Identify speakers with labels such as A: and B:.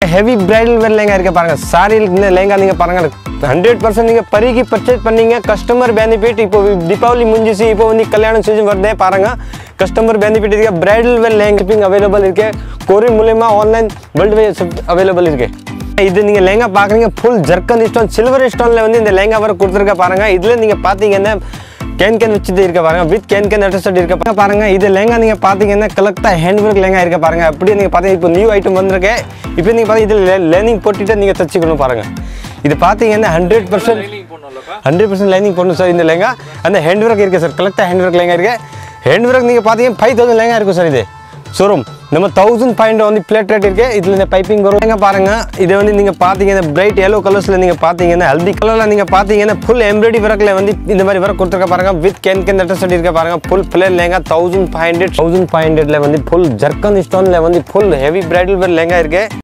A: Heavy bridal wear lehenga இருக்க பாருங்க sorry இந்த லேங்கா நீங்க பாருங்க ஹண்ட்ரட் பர்சன்ட் நீங்க பரிக்கு பர்ச்சேஸ் பண்ணீங்க கஸ்டமர் பெனிஃபிட் இப்போ தீபாவளி முடிஞ்சிச்சு இப்போ வந்து கல்யாணம் சீசன் வருதே பாருங்க கஸ்டமர் பெனிஃபிட் இருக்கு bridal wear lehenga shipping available இருக்கு கொரியர் மூலயமா ஆன்லைன் வேர்ல்டு வே அவைலபிள் இருக்கு இது நீங்க லேங்கா பாக்குறீங்க ஃபுல் ஜர்க்கன் ஸ்டோன் சில்வர் ஸ்டோன்ல வந்து இந்த லேங்கா வர கொடுத்துருக்க பாருங்க இதுல நீங்க பாத்தீங்கன்னா கேன் கேன் வச்சுட்டு இருக்க பாருங்க வித் கேன் கேன் அட்ரஸ்ட் இருக்க பாருங்க. பாருங்க இது லேங்கா நீங்க பாத்தீங்கன்னா கலெக்டா ஹேண்ட் ஒர்க் லேங்கா இருக்க பாருங்க அப்படியே நீங்க பாத்தீங்க இப்போ நியூ ஐட்டம் வந்திருக்கு இப்போ நீங்க பாத்தீங்க இதுல லேர்னிங் போட்டுட்டு நீங்க தச்சுக்கணும் பாருங்க இது பாத்தீங்கன்னா hundred percent hundred percent lining போடணும் சார் இந்த லேங்கா அந்த ஹேண்ட் ஒர்க் இருக்கு சார் கலெக்டா ஹேண்ட் ஒர்க் லேங்கா இருக்கு ஹேண்ட் ஒர்க் நீங்க பாத்தீங்கன்னா ஃபைவ் தௌசண்ட் லேங்கா இருக்கும் சார் இது ஷோரூம் நம்ம தௌசண்ட் பாயிண்ட் வந்து பிளேட் ரேட் இருக்கு இதுல இந்த பைப்பிங் வரும் எங்க பாருங்க இது வந்து நீங்க பாத்தீங்கன்னா பிரைட் yellow கலர்ஸ்ல நீங்க பாத்தீங்கன்னா ஹல்தி கலர்ல நீங்க பாத்தீங்கன்னா ஃபுல் எம்ப்ராய்டரி ஒர்க்ல வந்து இந்த மாதிரி ஒர்க் கொடுத்துருக்க பாருங்க வித் கேன் கேன் அட்ரஸ் இருக்க பாருங்க full plate lehenga thousand five hundred thousand five ஹண்ட்ரட்ல வந்து ஃபுல் ஜர்க்கன் ஸ்டோன்ல வந்து full heavy bridal wear lehenga இருக்கு